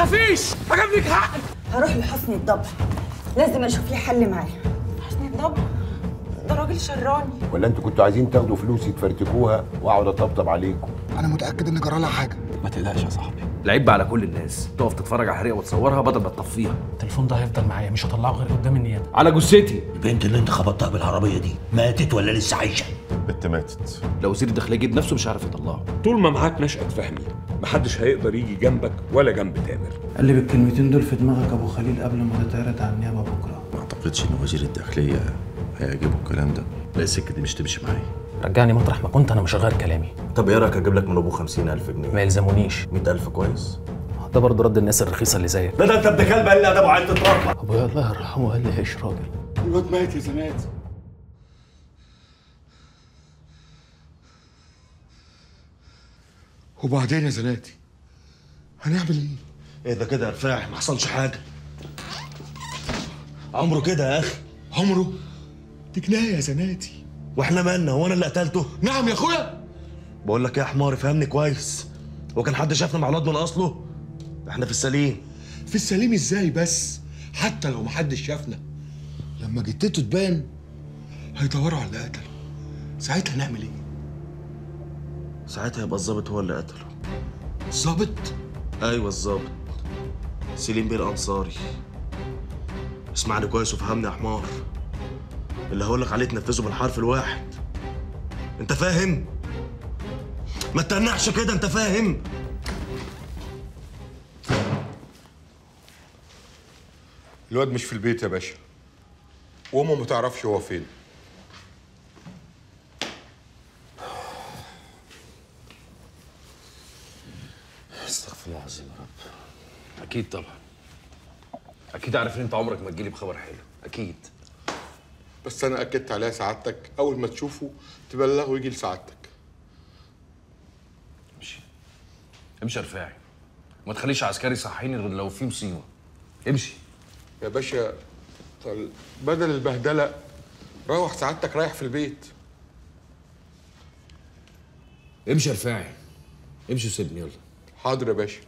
تخافيش هجيب لك حق هروح لحسني الضبع لازم اشوف لي حل معاه حسني الضبع ده راجل شراني ولا انتوا كنتوا عايزين تاخدوا فلوسي تفرتكوها واقعد اطبطب عليكم انا متاكد ان جرى لها حاجه ما تقلقش يا صاحبي العيب على كل الناس تقف تتفرج على حريقه وتصورها بدل ما تطفيها التليفون ده هيفضل معايا مش هطلعه غير قدام النيابه على جثتي البنت اللي انت خبطتها بالعربيه دي ماتت ولا لسه عايشه بنت ماتت لو وزير الداخليه جيب نفسه مش هيعرف يطلعه طول ما معاك نشأة فهمي محدش هيقدر يجي جنبك ولا جنب تامر قلب الكلمتين دول في دماغك ابو خليل قبل ما تتعرض على النيابه بكره ما اعتقدش ان وزير الداخليه هيعجبه الكلام ده لا السكه دي مش تمشي معايا رجعني مطرح ما كنت انا مش هغير كلامي طب ايه رايك اجيب لك من ابوه 50000 جنيه ما يلزمونيش 100000 كويس ده برضه رد الناس الرخيصه اللي زيك لا ده انت ابن كلب قال لي ادب وعيل تتربى ابويا الله يرحمه قال لي عيش راجل الواد مات يا زناد وبعدين يا زناتي هنعمل ايه؟ ايه ده كده يا رفاعي ما حصلش حاجه عمره كده يا اخي عمره دي جنايه يا زناتي واحنا مالنا هو انا اللي قتلته نعم يا اخويا بقول لك ايه يا حمار فهمني كويس هو كان حد شافنا مع الواد من اصله احنا في السليم في السليم ازاي بس حتى لو محدش شافنا لما جتته تبان هيدوروا على اللي قتله ساعتها نعمل ايه؟ ساعتها يبقى الظابط هو اللي قتله الظابط ايوه الظابط سليم بيه الانصاري اسمعني كويس وفهمني يا حمار اللي هقول لك عليه تنفذه بالحرف الواحد انت فاهم ما تتنحش كده انت فاهم الواد مش في البيت يا باشا وامه ما تعرفش هو فين استغفر الله العظيم يا رب اكيد طبعا اكيد عارف ان انت عمرك ما تجيلي بخبر حلو اكيد بس انا اكدت عليها سعادتك اول ما تشوفه تبلغه يجي لسعادتك امشي امشي يا رفاعي وما تخليش عسكري يصحيني غير لو في مصيبه امشي يا باشا طل- بدل البهدله روح سعادتك رايح في البيت امشي يا رفاعي امشي وسيبني يلا حاضر يا باشا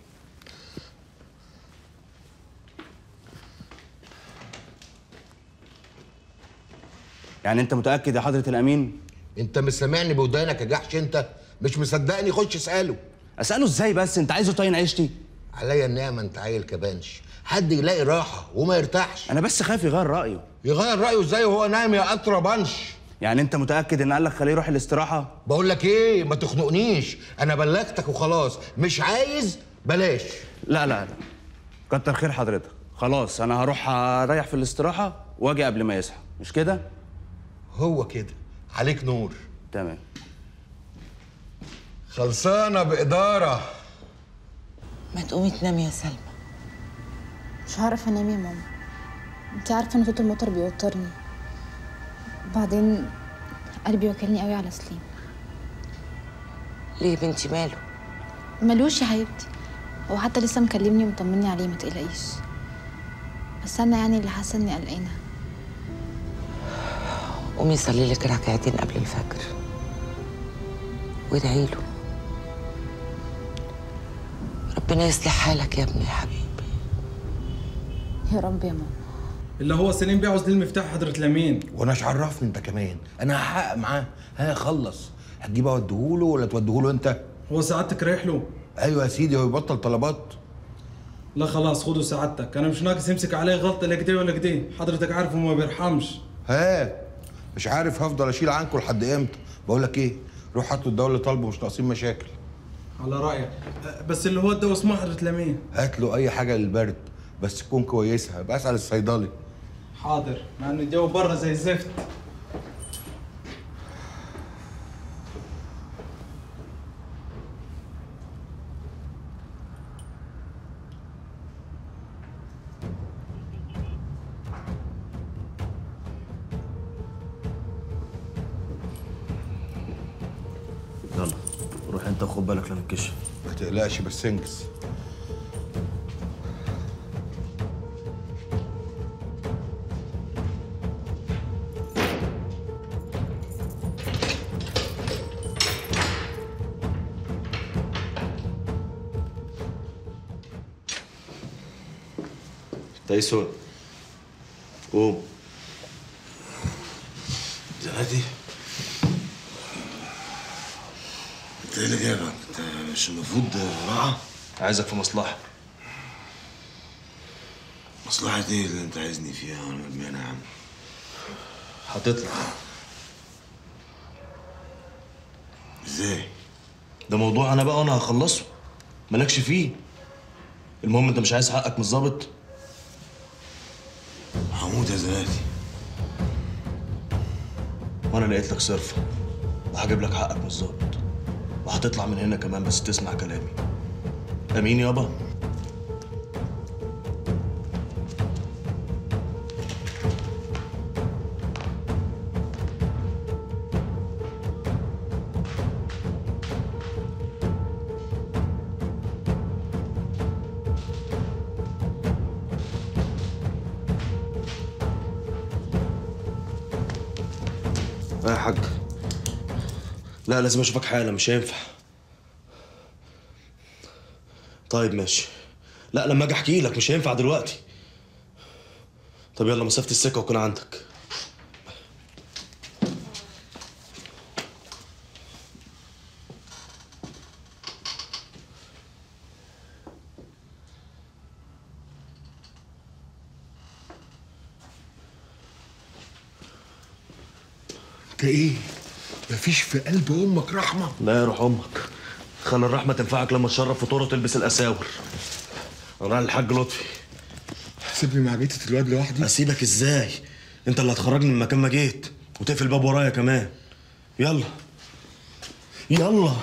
يعني انت متاكد يا حضره الامين انت مش سامعني بودانك يا جحش انت مش مصدقني خش اساله اساله ازاي بس انت عايزه طين عيشتي عليا النعمه انت عيل كبانش حد يلاقي راحه وما يرتاحش انا بس خايف يغير رايه يغير رايه ازاي وهو نايم يا قطره بنش يعني انت متاكد ان قال لك خليه يروح الاستراحه بقول لك ايه ما تخنقنيش انا بلغتك وخلاص مش عايز بلاش لا لا لا كتر خير حضرتك خلاص انا هروح اريح في الاستراحه واجي قبل ما يصحى مش كده هو كده عليك نور تمام خلصانه باداره ما تقومي تنامي يا سلمى مش هعرف انام يا ماما انت عارفه ان صوت المطر بيوترني بعدين قلبي واكلني قوي على سليم ليه يا بنتي ماله ملوش يا حبيبتي هو حتى لسه مكلمني ومطمني عليه ما تقلقيش بس انا يعني اللي حاسه اني قلقانه قومي صلي لك ركعتين قبل الفجر وادعي له ربنا يصلح حالك يا ابني يا حبيبي يا رب يا ماما اللي هو سليم بيه عاوز المفتاح حضرة الأمين وانا مش عرفني انت كمان انا هحقق معاه ها خلص هتجيبه اوديهوله ولا توديهوله انت هو سعادتك رايح له ايوه يا سيدي هو يبطل طلبات لا خلاص خده سعادتك أنا مش ناقص يمسك عليه غلطة لا كده ولا كده حضرتك عارف وما بيرحمش ها مش عارف هفضل اشيل عنكم لحد امتى بقول لك ايه روح هاتوا الدواء اللي طالبه مش ناقصين مشاكل على رأيك أه، بس اللي هو الدواء اسمه حضرة الأمين هات له اي حاجه للبرد بس تكون كويسه بقى اسال الصيدلي حاضر مع إن الجو بره زي الزفت يلا روح انت وخد بالك لا نتكشف ما تقلقش بس انجز تايسون قوم زناتي انت ايه اللي جابك؟ انت مش المفروض راحة؟ عايزك في مصلحة مصلحة ايه اللي انت عايزني فيها وانا مدمنة يا عم؟ هتطلع ازاي؟ ده موضوع انا بقى وانا هخلصه مالكش فيه المهم انت مش عايز حقك من الظابط هموت يا زناتي وانا لقيت لك صرفه وهجيب لك حقك من الظابط وهتطلع من هنا كمان بس تسمع كلامي امين يابا آه يا حاج لا لازم اشوفك حالا مش هينفع طيب ماشي لا لما اجي احكي لك مش هينفع دلوقتي طب يلا مسافة السكة وكون عندك انت ايه؟ مفيش في قلب امك رحمه لا يا روح امك خلي الرحمة تنفعك لما تشرف فطورة وتلبس الاساور انا الحاج لطفي سيبني مع بيتة الواد لوحدي اسيبك ازاي انت اللي هتخرجني من مكان ما جيت وتقفل الباب ورايا كمان يلا يلا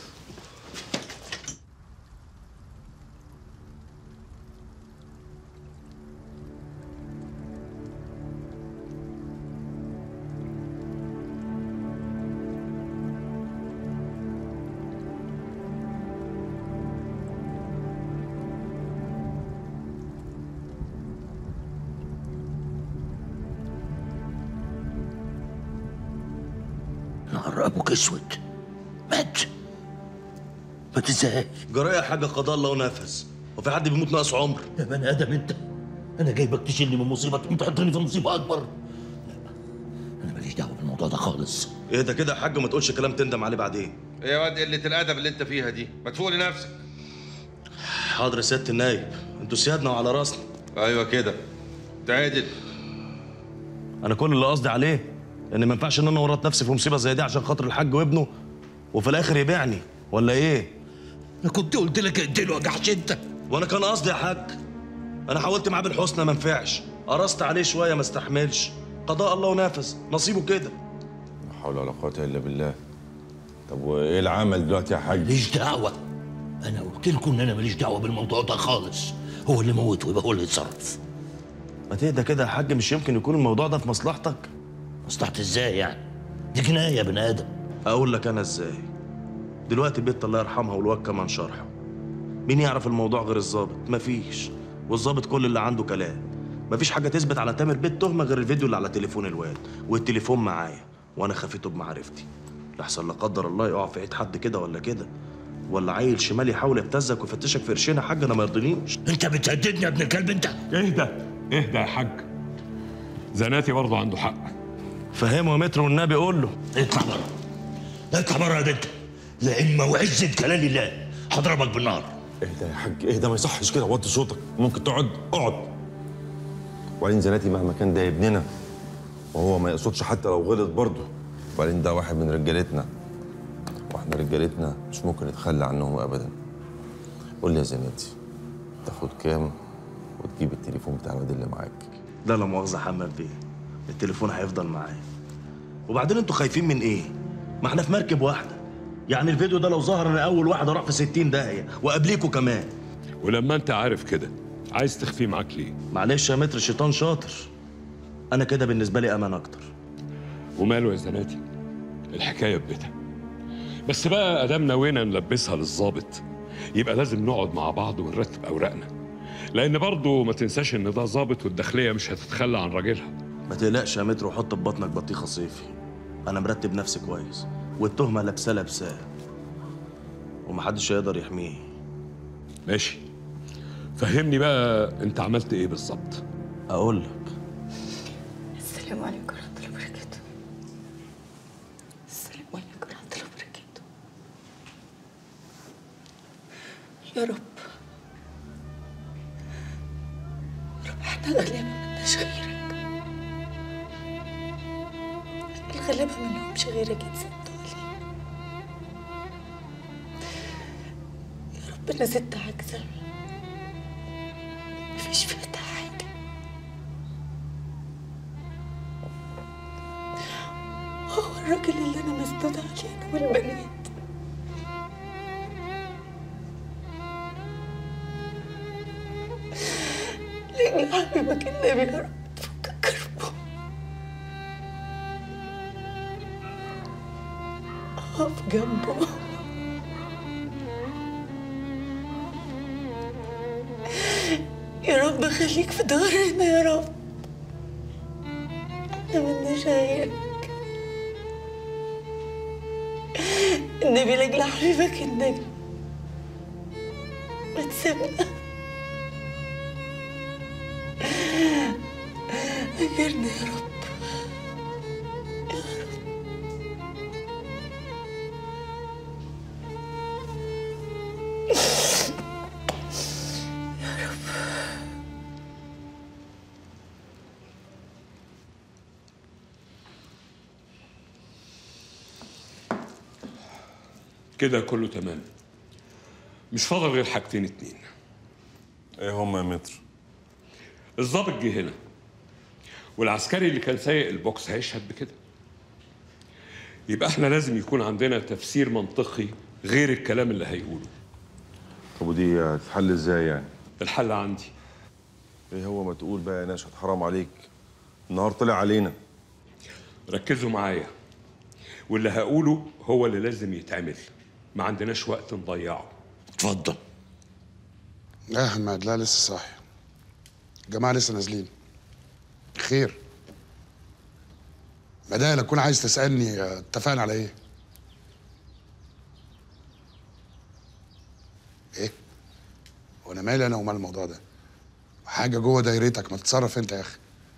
نهار ابوك اسود مات مات ازاي؟ جرايه حاجه قضاء الله ونفذ وفي حد بيموت ناقص عمر يا بني ادم انت انا جايبك تشيلني من مصيبه تقوم تحطني في مصيبه اكبر لا انا ماليش دعوه بالموضوع ده خالص ايه ده كده يا حاج وما تقولش كلام تندم عليه بعدين ايه يا واد قلة الأدب اللي أنت فيها دي؟ ما تفوق لنفسك. حاضر يا سياده النايب انتوا سيادنا وعلى راسنا أيوه كده. تعادل. انا كل اللي قصدي عليه ان ما ينفعش ان انا ورط نفسي في مصيبه زي دي عشان خاطر الحاج وابنه وفي الاخر يبيعني ولا ايه انا كنت قلت لك اقتله وجعش انت وانا كان قصدي يا حاج انا حاولت معاه بالحسنى ما نفعش قرصت عليه شويه ما استحملش قضاء الله ونفذ نصيبه كده لا حول ولا قوة إلا بالله طب وإيه العمل دلوقتي يا حاج؟ ماليش دعوه انا قلت لكم ان انا ماليش دعوه بالموضوع ده خالص هو اللي موت ويبقى هو اللي يتصرف ما تهدى كده يا حاج مش يمكن يكون الموضوع ده في مصلحتك مصلحتي ازاي يعني دي جنايه يا بني ادم اقول لك انا ازاي دلوقتي البت الله يرحمها والواد كمان شرحه مين يعرف الموضوع غير الظابط مفيش والظابط كل اللي عنده كلام مفيش حاجه تثبت على تامر بيت تهمه غير الفيديو اللي على تليفون الواد والتليفون معايا وانا خفيته بمعرفتي لحسن لا قدر الله يقع في ايد حد كده ولا كده ولا عيل شمال يحاول يبتزك ويفتشك في قرشين يا حاج انا ما يرضينيش انت بتهددني يا ابن الكلب انت اهدى اهدى يا حاج زناتي برضه عنده حق فهمه يا متر والنبي قول له اطلع بره اطلع بره يا بنت لا اما وعزه جلال الله هضربك بالنار اهدى يا حاج اهدى ما يصحش كده وطي صوتك ممكن تقعد اقعد وبعدين زناتي مهما كان ده ابننا وهو ما يقصدش حتى لو غلط برضه وبعدين ده واحد من رجالتنا واحنا رجالتنا مش ممكن نتخلى عنهم ابدا قول لي يا زناتي تاخد كام وتجيب التليفون بتاع الواد اللي معاك لا لا مؤاخذه حماد بيه التليفون هيفضل معايا وبعدين انتوا خايفين من ايه ما احنا في مركب واحده يعني الفيديو ده لو ظهر انا اول واحد اروح في 60 داهيه وقبليكوا كمان ولما انت عارف كده عايز تخفيه معاك ليه معلش يا متر الشيطان شاطر انا كده بالنسبه لي امان اكتر وماله يا زناتي الحكايه ببيتها بس بقى ادام نوينا نلبسها للظابط يبقى لازم نقعد مع بعض ونرتب اوراقنا لان برضه ما تنساش ان ده ظابط والداخليه مش هتتخلى عن راجلها ما تقلقش يا متر وحط في بطنك بطيخه صيفي انا مرتب نفسي كويس والتهمه لابسه لابساه ومحدش هيقدر يحميه ماشي فهمني بقى انت عملت ايه بالظبط اقول لك السلام عليكم ورحمة الله وبركاته السلام عليكم ورحمة الله وبركاته يا رب رب احنا غلابة ملناش غيرك الغلابة منهمش غيرك يتسدوا علينا يا رب انا ست عجزة مفيش في ايدها حاجة هو الراجل اللي انا مسدود عليه انا والبنات لأن حبيبك النبي يا رب تفك كربه اقف جنبه يا رب خليك في ظهرنا يا رب احنا ملناش غيرك النبي لاجل حبيبك النبي ما تسيبنا اجرنا يا رب يا رب كده كله تمام مش فاضل غير حاجتين اتنين ايه هما يا متر الضابط جه هنا والعسكري اللي كان سايق البوكس هيشهد بكده يبقى احنا لازم يكون عندنا تفسير منطقي غير الكلام اللي هيقوله طب ودي هتتحل ازاي يعني الحل عندي ايه هو ما تقول بقى يا نشأت حرام عليك النهار طلع علينا ركزوا معايا واللي هقوله هو اللي لازم يتعمل ما عندناش وقت نضيعه اتفضل لا يا حماد لا لسه صاحي الجماعة لسه نازلين خير بدال اكون عايز تسألني آه، اتفقنا على ايه ايه وانا مالي انا ومال الموضوع ده حاجة جوه دايرتك ما تتصرف انت يا اخي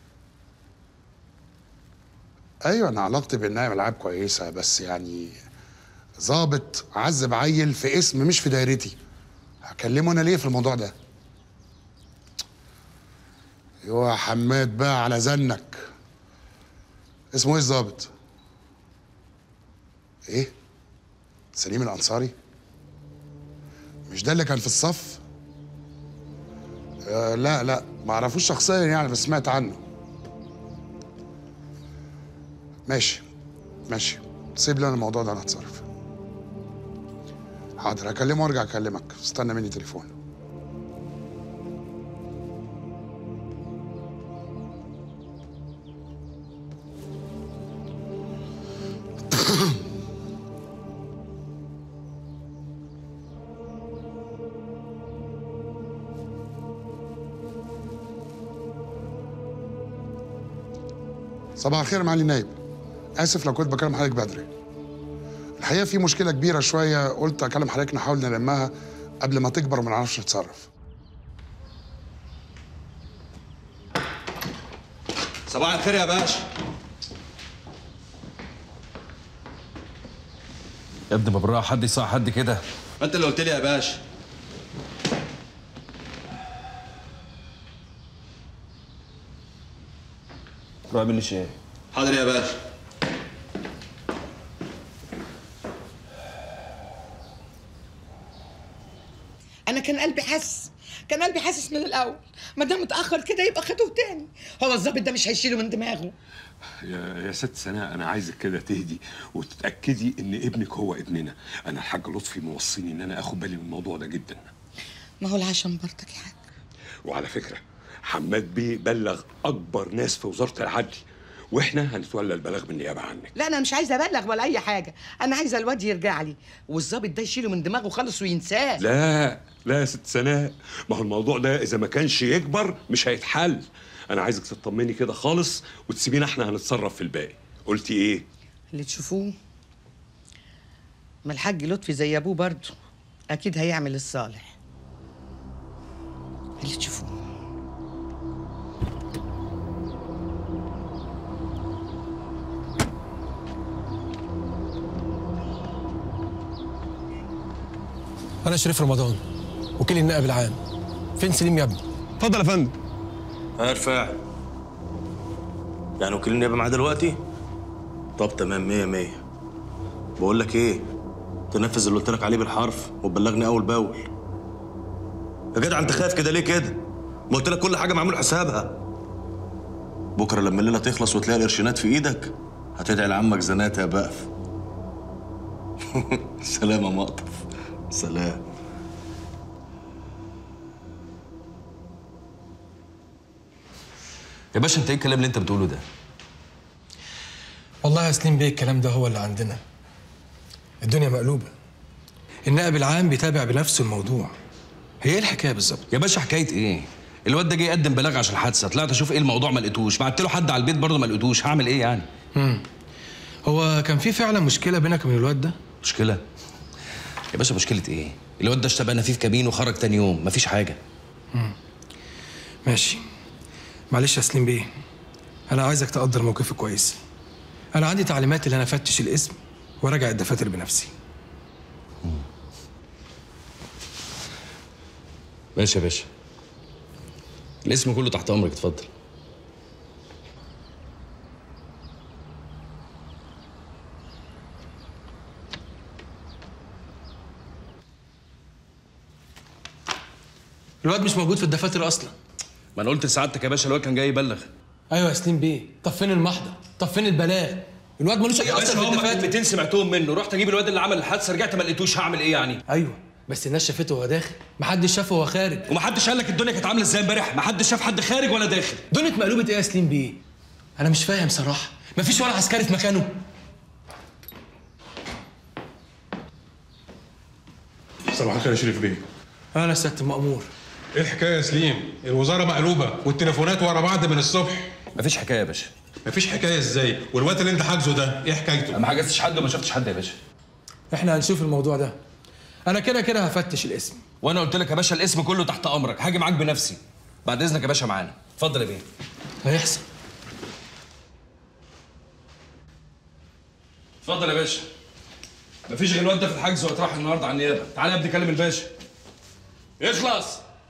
ايوه انا علاقتي بالنايم العاب كويسة بس يعني ظابط عذب عيل في اسم مش في دايرتي هكلمه انا ليه في الموضوع ده ايوه يا حماد بقى على زنك اسمه ايه الظابط ايه سليم الانصاري مش ده اللي كان في الصف آه لا لا ما اعرفوش شخصيا يعني بس سمعت عنه ماشي ماشي سيب لي انا الموضوع ده انا هتصرف حاضر هكلمه وارجع اكلمك استنى مني تليفون صباح الخير يا معالي نايب اسف لو كنت بكلم حضرتك بدري الحقيقه في مشكله كبيره شويه قلت اكلم حضرتك نحاول نلمها قبل ما تكبر وما نعرفش نتصرف صباح الخير يا باشا يا ابني ببراء حد يصح حد كده انت اللي قلت لي يا باشا روح اعمل لي شاي حاضر يا باشا انا كان قلبي حاسس كان قلبي حاسس من الاول ما دام اتاخر كده يبقى خدوه تاني هو الظابط ده مش هيشيله من دماغه يا يا ست سناء انا عايزك كده تهدي وتتاكدي ان ابنك هو ابننا انا الحاج لطفي موصيني ان انا اخد بالي من الموضوع ده جدا ما هو العشم برضك يا حاج وعلى فكره حماد بيه بلغ اكبر ناس في وزاره العدل واحنا هنتولى البلاغ بالنيابه عنك لا انا مش عايزه ابلغ ولا اي حاجه انا عايزه الواد يرجع لي والظابط ده يشيله من دماغه خالص وينساه لا لا يا ست سناء ما هو الموضوع ده اذا ما كانش يكبر مش هيتحل انا عايزك تطمني كده خالص وتسيبينا احنا هنتصرف في الباقي قلتي ايه اللي تشوفوه ما الحاج لطفي زي ابوه برضه اكيد هيعمل الصالح اللي تشوفوه انا شريف رمضان وكيل النائب العام فين سليم يا ابني اتفضل يا فندم ارفع يعني وكيل النيابه معاه دلوقتي طب تمام مية مية بقول لك ايه تنفذ اللي قلت لك عليه بالحرف وتبلغني اول باول يا جدع انت خايف كده ليه كده ما قلت لك كل حاجه معمول حسابها بكره لما الليله تخلص وتلاقي القرشينات في ايدك هتدعي لعمك زنات يا بقف سلام يا مقطف سلام يا باشا انت ايه الكلام اللي انت بتقوله ده والله يا سليم بيه الكلام ده هو اللي عندنا الدنيا مقلوبه النائب العام بيتابع بنفسه الموضوع هي ايه الحكايه بالظبط يا باشا حكايه ايه الواد ده جه يقدم بلاغ عشان الحادثه طلعت اشوف ايه الموضوع ما لقيتوش بعت له حد على البيت برضه ما لقيتوش هعمل ايه يعني امم هو كان في فعلا مشكله بينك وبين الواد ده مشكله يا باشا مشكله ايه الواد ده اشتبهنا فيه في كمين وخرج تاني يوم مفيش حاجه مم. ماشي معلش يا سليم بيه انا عايزك تقدر موقفي كويس انا عندي تعليمات اللي انا افتش الاسم وراجع الدفاتر بنفسي ماشي يا باشا الاسم كله تحت امرك اتفضل الواد مش موجود في الدفاتر اصلا ما انا قلت لسعادتك يا باشا الواد كان جاي يبلغ ايوه يا سليم بيه طب فين المحضر طب فين البلاغ الواد ملوش اي يا اثر باشا في هم الدفاتر كلمتين سمعتهم منه رحت اجيب الواد اللي عمل الحادثه رجعت ما لقيتوش هعمل ايه يعني ايوه بس الناس شافته وهو داخل محدش شافه وهو خارج ومحدش قال لك الدنيا كانت عامله ازاي امبارح محدش شاف حد خارج ولا داخل دنيا مقلوبه ايه يا سليم بيه انا مش فاهم صراحه مفيش ولا عسكري في مكانه صباح الخير يا شريف بيه انا سياده المأمور ايه الحكايه يا سليم الوزاره مقلوبه والتليفونات ورا بعض من الصبح مفيش حكايه يا باشا مفيش حكايه ازاي والوقت اللي انت حاجزه ده ايه حكايته ما حجزتش حد وما شفتش حد يا باشا احنا هنشوف الموضوع ده انا كده كده هفتش الاسم وانا قلت لك يا باشا الاسم كله تحت امرك هاجي معاك بنفسي بعد اذنك يا باشا معانا اتفضل يا بيه هيحصل اتفضل يا باشا مفيش غير الواد ده في الحجز واتراح النهارده على النيابه تعالى يا ابني كلم الباشا اخلص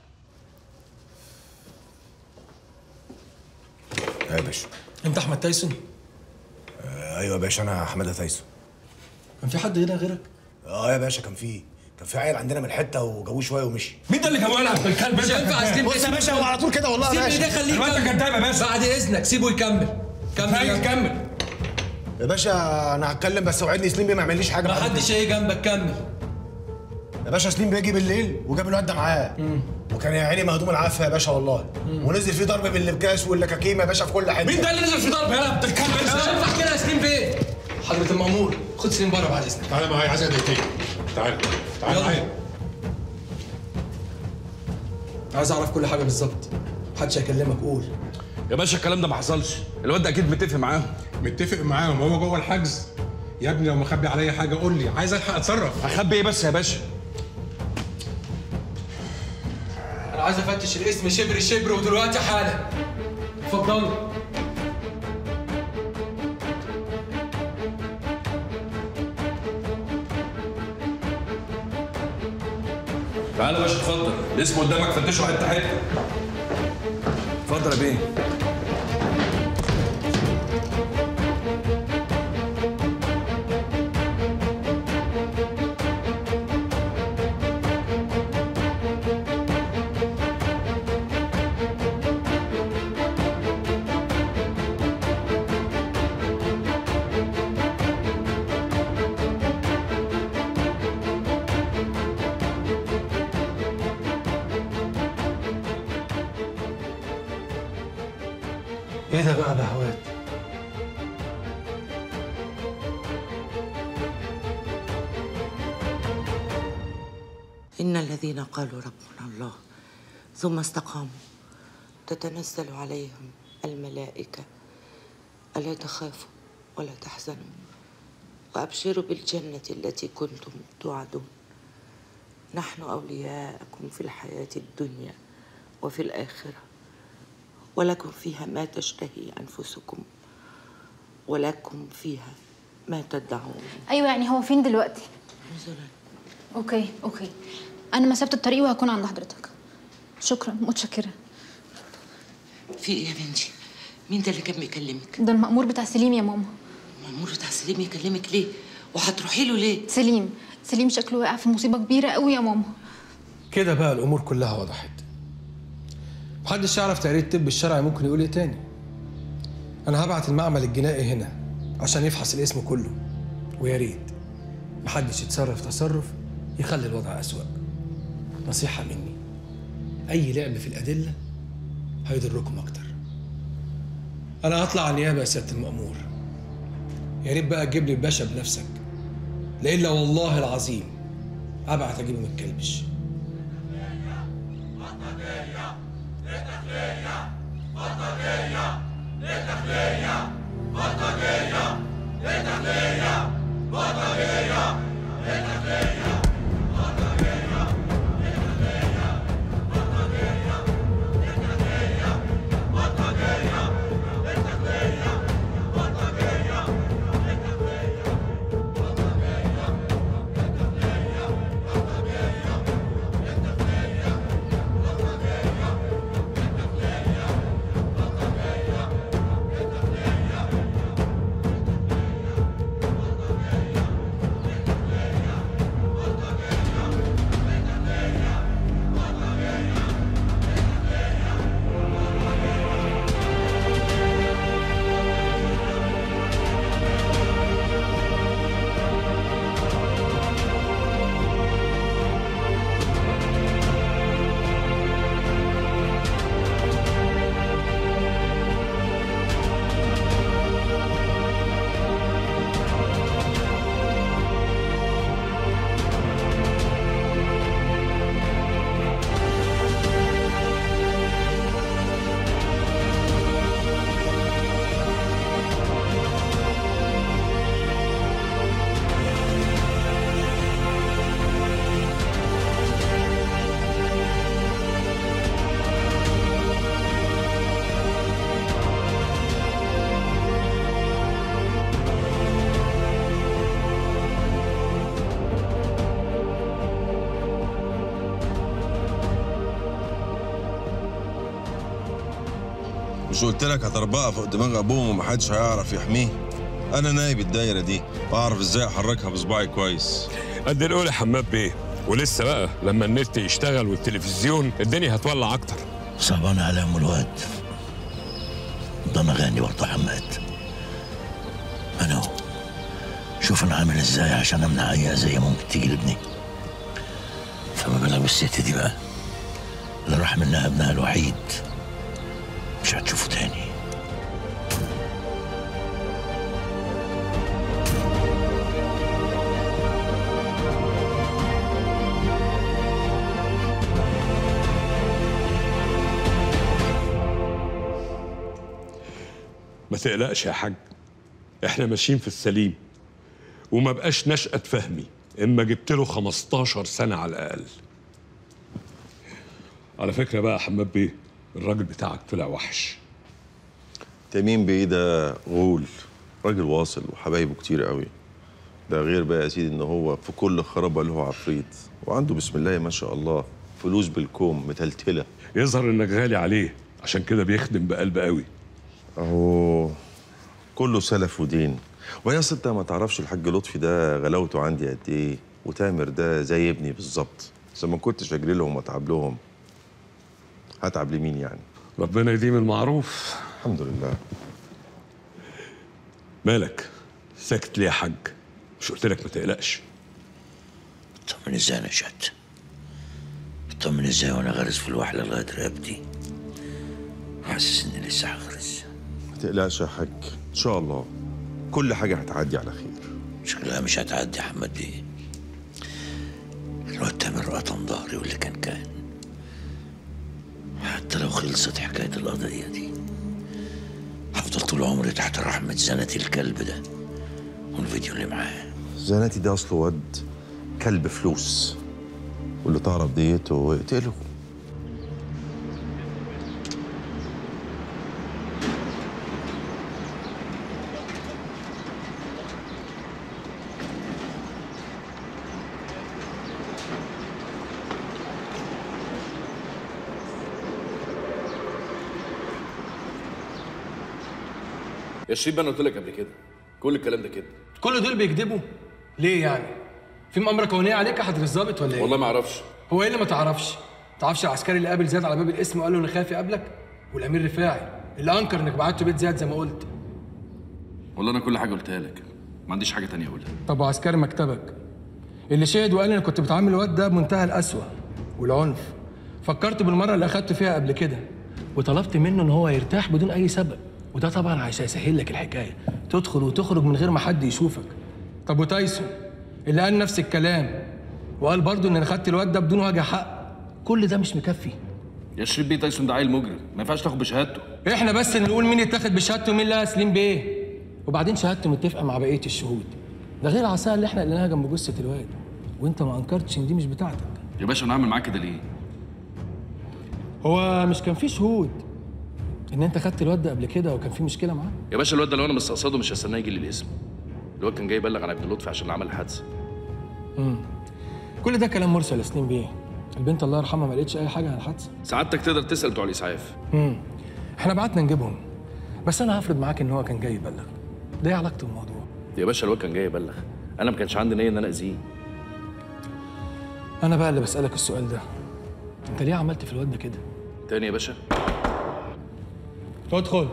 يا باشا انت احمد تايسون آه ايوه يا باشا انا حماده تايسون كان في حد هنا غيرك اه يا باشا كان في كان في عيل عندنا من حته وجابوه شويه ومشي مين ده اللي كان ولع في الكلب مش هينفع يا سليم بص يا باشا هو على طول كده والله يا سيب باشا ده خليه الواد ده يكمل. كداب يا باشا. بعد اذنك سيبه يكمل كمل طيب، كمل يا باشا انا هتكلم بس وعدني سليم بيه ما يعمليش حاجه ما حدش هيجي جنبك كمل يا باشا سليم بيجي بالليل وجاب الواد ده معاه وكان يا عيني مهدوم العافيه يا باشا والله ونزل فيه ضرب باللبكاس واللكاكيم يا باشا في كل حته مين ده اللي نزل في ضرب يا ابن الكلب مش هينفع كده يا سليم بيه حضرة المأمور خد سليم بره بعد اذنك تعالى معايا عايز دقيقتين تعالى تعالى يلا. معايا عايز اعرف كل حاجه بالظبط محدش هيكلمك قول يا باشا الكلام ده ما حصلش الواد ده اكيد متفق معاهم متفق معاهم هو جوه الحجز يا ابني لو مخبي عليا حاجه قول لي عايز الحق اتصرف هخبي ايه بس يا باشا انا عايز افتش الاسم شبر شبر ودلوقتي حالا اتفضلوا تعالى يا باشا اتفضل الاسم قدامك فتشه حته حته اتفضل يا بيه ايه ده بقى بهوات إن الذين قالوا ربنا الله ثم استقاموا تتنزل عليهم الملائكة ألا تخافوا ولا تحزنوا وأبشروا بالجنة التي كنتم توعدون نحن أولياءكم في الحياة الدنيا وفي الآخرة ولكم فيها ما تشتهي أنفسكم ولكم فيها ما تدعون ايوه يعني هو فين دلوقتي نزلا اوكي اوكي انا مسافه الطريق وهكون عند حضرتك شكرا متشكره في ايه يا بنتي؟ مين ده اللي كان بيكلمك؟ ده المأمور بتاع سليم يا ماما مأمور بتاع سليم يكلمك ليه؟ وهتروحي له ليه؟ سليم سليم شكله واقع في مصيبه كبيره قوي يا ماما كده بقى الامور كلها وضحت محدش يعرف تقرير الطب الشرعي ممكن يقول ايه تاني انا هبعت المعمل الجنائي هنا عشان يفحص الاسم كله ويا ريت محدش يتصرف تصرف يخلي الوضع اسوأ نصيحة مني اي لعب في الادلة هيضركم اكتر انا هطلع على النيابة يا سيادة المأمور يا ريت بقى تجيب لي الباشا بنفسك لإلا والله العظيم ابعت اجيبه من الكلبش مش قلت لك هتربقها فوق دماغ ابوه ومحدش هيعرف يحميه انا نايب الدايره دي واعرف ازاي احركها بصباعي كويس قد الاولى حماد بيه ولسه بقى لما النت يشتغل والتلفزيون الدنيا هتولع اكتر صعبان على ام الواد ده انا غني برضه حماد انا هو شوف انا عامل ازاي عشان امنع اي اذيه ممكن تيجي لابني فما بالك بالست دي بقى اللي راح منها ابنها الوحيد مش هتشوفه تاني ما تقلقش يا حاج احنا ماشيين في السليم وما بقاش نشأة فهمي اما جبت له 15 سنة على الأقل على فكرة بقى يا حماد بيه الراجل بتاعك طلع وحش تميم بيه ده غول راجل واصل وحبايبه كتير قوي ده غير بقى يا سيدي ان هو في كل خرابه له عفريت وعنده بسم الله ما شاء الله فلوس بالكوم متلتله يظهر انك غالي عليه عشان كده بيخدم بقلب قوي اهو كله سلف ودين ويا أصل انت ما تعرفش الحاج لطفي ده غلاوته عندي قد ايه وتامر ده زي ابني بالظبط اذا ما كنتش اجري لهم واتعب لهم هتعب لمين يعني ربنا يديم المعروف الحمد لله مالك ساكت ليه يا حاج مش قلت لك ما تقلقش طمن ازاي انا شت طمن ازاي وانا غارس في الوحله لغايه رقبتي حاسس اني لسه هغرس ما تقلقش يا حاج ان شاء الله كل حاجه هتعدي على خير شكلها مش هتعدي يا حماد بيه الواد تامر قطم ظهري واللي كان كان حتى لو خلصت حكاية القضية دي هفضل طول عمري تحت رحمة زنتي الكلب ده والفيديو اللي معاه زناتي ده اصله واد كلب فلوس واللي تعرف ديته اقتله يا شريف انا قلت لك قبل كده كل الكلام ده كده كل دول بيكذبوا ليه يعني في مؤامره كونيه عليك يا حضره الظابط ولا ايه والله ما اعرفش هو ايه اللي ما تعرفش تعرفش العسكري اللي قابل زياد على باب القسم وقال له انا خايف يقابلك والامير رفاعي اللي انكر انك بعته بيت زياد زي ما قلت والله انا كل حاجه قلتها لك ما عنديش حاجه تانية اقولها طب وعسكري مكتبك اللي شهد وقال انا كنت بتعامل الواد ده بمنتهى القسوه والعنف فكرت بالمره اللي اخدته فيها قبل كده وطلبت منه ان هو يرتاح بدون اي سبب وده طبعا عشان يسهل لك الحكايه تدخل وتخرج من غير ما حد يشوفك طب وتايسون اللي قال نفس الكلام وقال برضه ان انا خدت الواد ده بدون وجه حق كل ده مش مكفي يا شريف بيه تايسون ده عيل مجرم ما ينفعش تاخد بشهادته احنا بس اللي نقول مين اتاخد بشهادته ومين لا سليم بيه وبعدين شهادته متفقه مع بقيه الشهود ده غير العصايه اللي احنا لقيناها جنب جثه الواد وانت ما انكرتش ان دي مش بتاعتك يا باشا انا هعمل معاك كده ليه هو مش كان في شهود ان انت خدت الواد ده قبل كده وكان في مشكله معاه يا باشا الواد ده لو انا مستقصده مش هستناه يجي لي الاسم الواد كان جاي يبلغ عن ابن لطفي عشان عمل الحادثه امم كل ده كلام مرسل يا سليم بيه البنت الله يرحمها ما لقيتش اي حاجه عن الحادثه سعادتك تقدر تسال بتوع الاسعاف امم احنا بعتنا نجيبهم بس انا هفرض معاك ان هو كان جاي يبلغ ده ايه علاقته بالموضوع يا باشا الواد كان جاي يبلغ انا ما كانش عندي نيه ان انا اذيه انا بقى اللي بسالك السؤال ده انت ليه عملت في الواد ده كده تاني يا باشا ادخل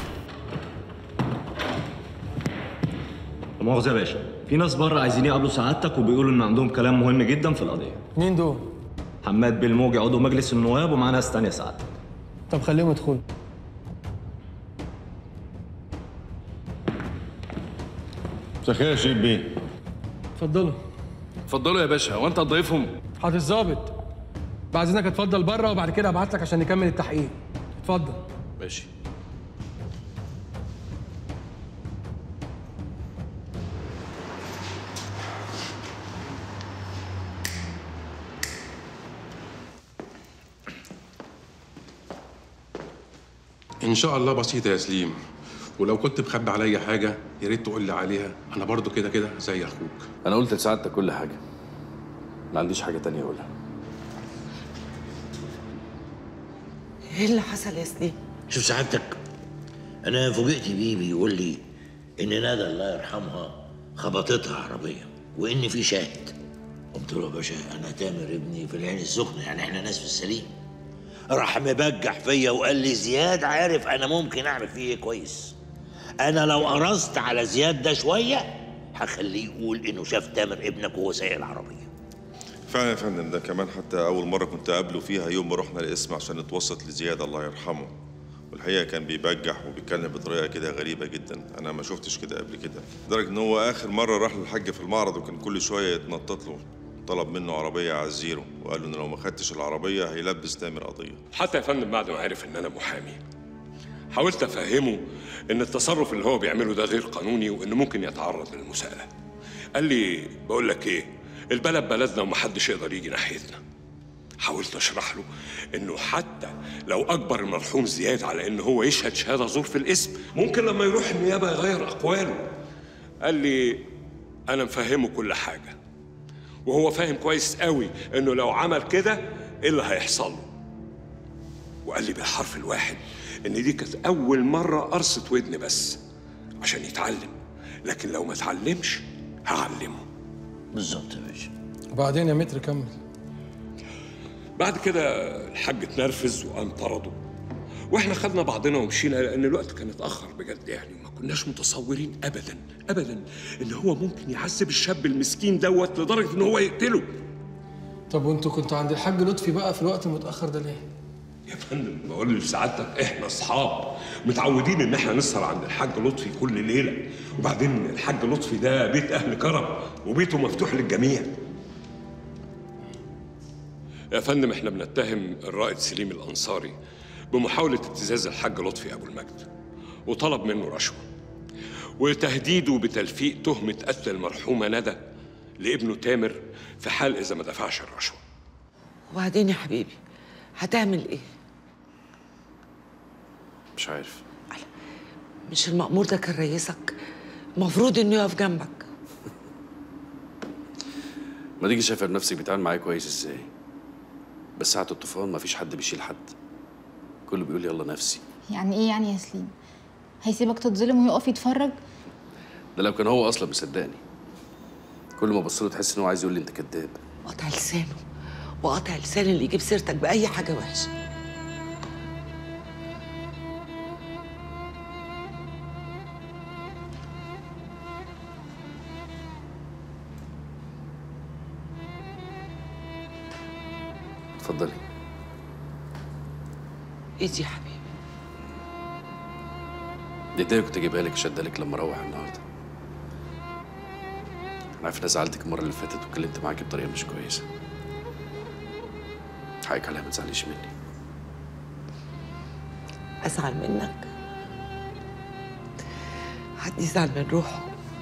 لا مؤاخذة يا باشا في ناس بره عايزين يقابلوا سعادتك وبيقولوا ان عندهم كلام مهم جدا في القضية مين دول؟ حماد بالموجي عضو مجلس النواب ومعاه ناس تانية سعادتك طب خليهم يدخلوا مساء الخير يا شريف بيه اتفضلوا اتفضلوا يا باشا هو انت هتضيفهم حاضر الظابط بعد اذنك اتفضل بره وبعد كده ابعت لك عشان نكمل التحقيق اتفضل ماشي ان شاء الله بسيطه يا سليم ولو كنت مخبي عليا حاجه يا ريت تقول لي عليها انا برضو كده كده زي اخوك انا قلت لسعادتك كل حاجه ما عنديش حاجه تانية اقولها ايه اللي حصل يا سليم شوف سعادتك انا فوجئت بيه بيقول لي ان ندى الله يرحمها خبطتها عربيه وان في شاهد قلت له يا باشا انا تامر ابني في العين السخنه يعني احنا ناس في السليم راح مبجح فيا وقال لي زياد عارف انا ممكن اعمل فيه ايه كويس انا لو قرصت على زياد ده شويه هخليه يقول انه شاف تامر ابنك وهو سايق العربيه فعلا يا فندم ده كمان حتى أول مرة كنت أقابله فيها يوم ما رحنا القسم عشان نتوسط لزياد الله يرحمه والحقيقة كان بيبجح وبيتكلم بطريقة كده غريبة جدا أنا ما شفتش كده قبل كده لدرجة إن هو آخر مرة راح للحاج في المعرض وكان كل شوية يتنطط له طلب منه عربية على الزيرو وقال له إن لو ما خدتش العربية هيلبس تامر قضية حتى يا فندم بعد ما عرف ان انا محامي حاولت افهمه ان التصرف اللي هو بيعمله ده غير قانوني وانه ممكن يتعرض للمساءله قال لي بقول لك ايه البلد بلدنا ومحدش يقدر يجي ناحيتنا حاولت اشرح له انه حتى لو اجبر المرحوم زياد على ان هو يشهد شهاده زور في الاسم ممكن لما يروح النيابه يغير اقواله قال لي انا مفهمه كل حاجه وهو فاهم كويس قوي انه لو عمل كده ايه اللي هيحصل له وقال لي بالحرف الواحد ان دي كانت اول مره قرصه ودن بس عشان يتعلم لكن لو ما اتعلمش هعلمه بالظبط يا باشا وبعدين يا متر كمل بعد كده الحاج اتنرفز وقام طرده واحنا خدنا بعضنا ومشينا لان الوقت كان اتاخر بجد يعني وما كناش متصورين ابدا ابدا ان هو ممكن يعذب الشاب المسكين دوت لدرجه ان هو يقتله طب وانتوا كنتوا عند الحاج لطفي بقى في الوقت المتاخر ده ليه يا فندم بقول لسعادتك احنا اصحاب متعودين ان احنا نسهر عند الحاج لطفي كل ليله وبعدين الحاج لطفي ده بيت اهل كرم وبيته مفتوح للجميع يا فندم احنا بنتهم الرائد سليم الانصاري بمحاوله ابتزاز الحاج لطفي ابو المجد وطلب منه رشوه وتهديده بتلفيق تهمه قتل المرحومه ندى لابنه تامر في حال اذا ما دفعش الرشوه وبعدين يا حبيبي هتعمل ايه مش عارف مش المأمور ده كان رئيسك المفروض انه يقف جنبك ما تيجي شايفه بنفسك بيتعامل معايا كويس ازاي بس ساعة الطوفان ما فيش حد بيشيل حد كله بيقول يلا نفسي يعني ايه يعني يا سليم هيسيبك تتظلم ويقف يتفرج ده لو كان هو اصلا مصدقني كل ما بص له تحس ان هو عايز يقول لي انت كذاب قطع لسانه وقطع لسان اللي يجيب سيرتك بأي حاجة وحشة اتفضلي ايه دي يا حبيبي دي هديه كنت جايبها لك اشدها لك لما اروح النهارده انا عارف اني زعلتك المره اللي فاتت واتكلمت معاكي بطريقه مش كويسه حقك عليها ما تزعليش مني أزعل منك حد يزعل من روحه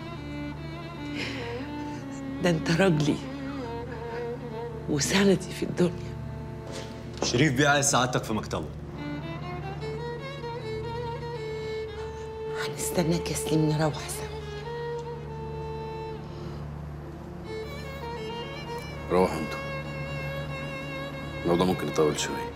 ده انت راجلي وسندي في الدنيا شريف بيه عايز سعادتك في مكتبه هنستناك يا سليم نروح سوا روحوا انتوا الموضوع ممكن يطول شويه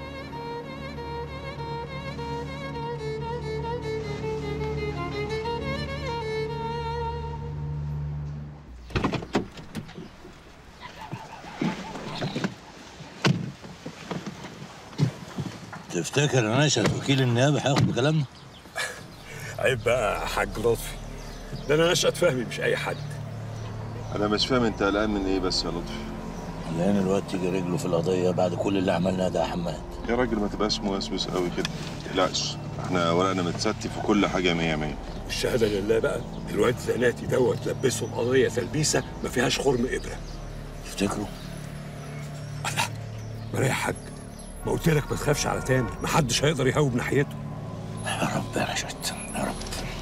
تفتكر يا نشأت وكيل النيابه هياخد بكلامنا؟ عيب بقى يا حاج لطفي ده انا نشأت فهمي مش اي حد انا مش فاهم انت قلقان من ايه بس يا لطفي لان الواد تيجي رجله في القضيه بعد كل اللي عملناه ده يا حماد يا راجل ما تبقاش موسوس قوي كده ما تقلقش احنا ورقنا متستف وكل حاجه مية مية الشهاده لله بقى الواد زناتي دوت لبسه القضيه تلبيسه ما فيهاش خرم ابره تفتكروا؟ مريح يا حاج ما قلت لك ما تخافش على تامر محدش هيقدر يهوب ناحيته يا رب يا نشأت يا رب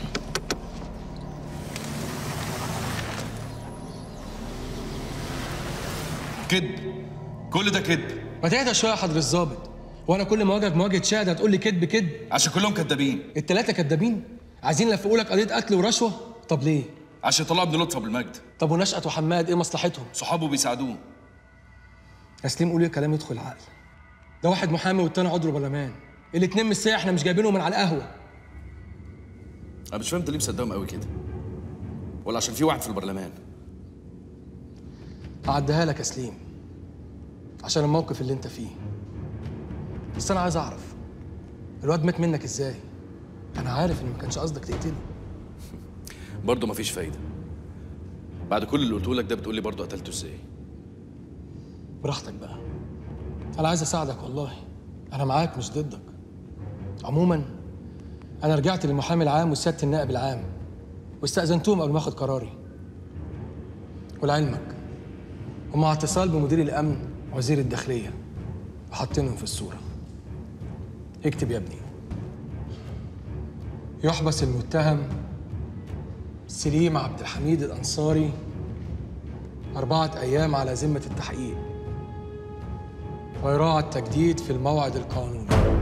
كذب كل ده كذب ما تهدى شويه يا حضر الظابط وانا كل ما اواجهك مواجهه شهد هتقول لي كذب كذب عشان كلهم كدابين التلاته كدابين عايزين يلفقوا لك قضيه قتل ورشوه طب ليه عشان طلع ابن لطفه بالمجد طب ونشأت وحماد ايه مصلحتهم صحابه بيساعدوه يا سليم قول لي كلام يدخل العقل ده واحد محامي والتاني عضو برلمان الاتنين مش سايح احنا مش جايبينهم من على القهوه انا مش فاهم انت ليه مصدقهم قوي كده ولا عشان في واحد في البرلمان هعديها لك يا سليم عشان الموقف اللي انت فيه بس انا عايز اعرف الواد مات منك ازاي انا عارف ان ما كانش قصدك تقتله برضه مفيش فايده بعد كل اللي قلته لك ده بتقول لي برضه قتلته ازاي براحتك بقى انا عايز اساعدك والله انا معاك مش ضدك عموما انا رجعت للمحامي العام وسياده النائب العام واستاذنتهم قبل ما اخد قراري ولعلمك ومع اتصال بمدير الامن وزير الداخليه وحاطينهم في الصوره اكتب يا ابني يحبس المتهم سليم عبد الحميد الانصاري أربعة أيام على ذمة التحقيق ويراعى التجديد في الموعد القانوني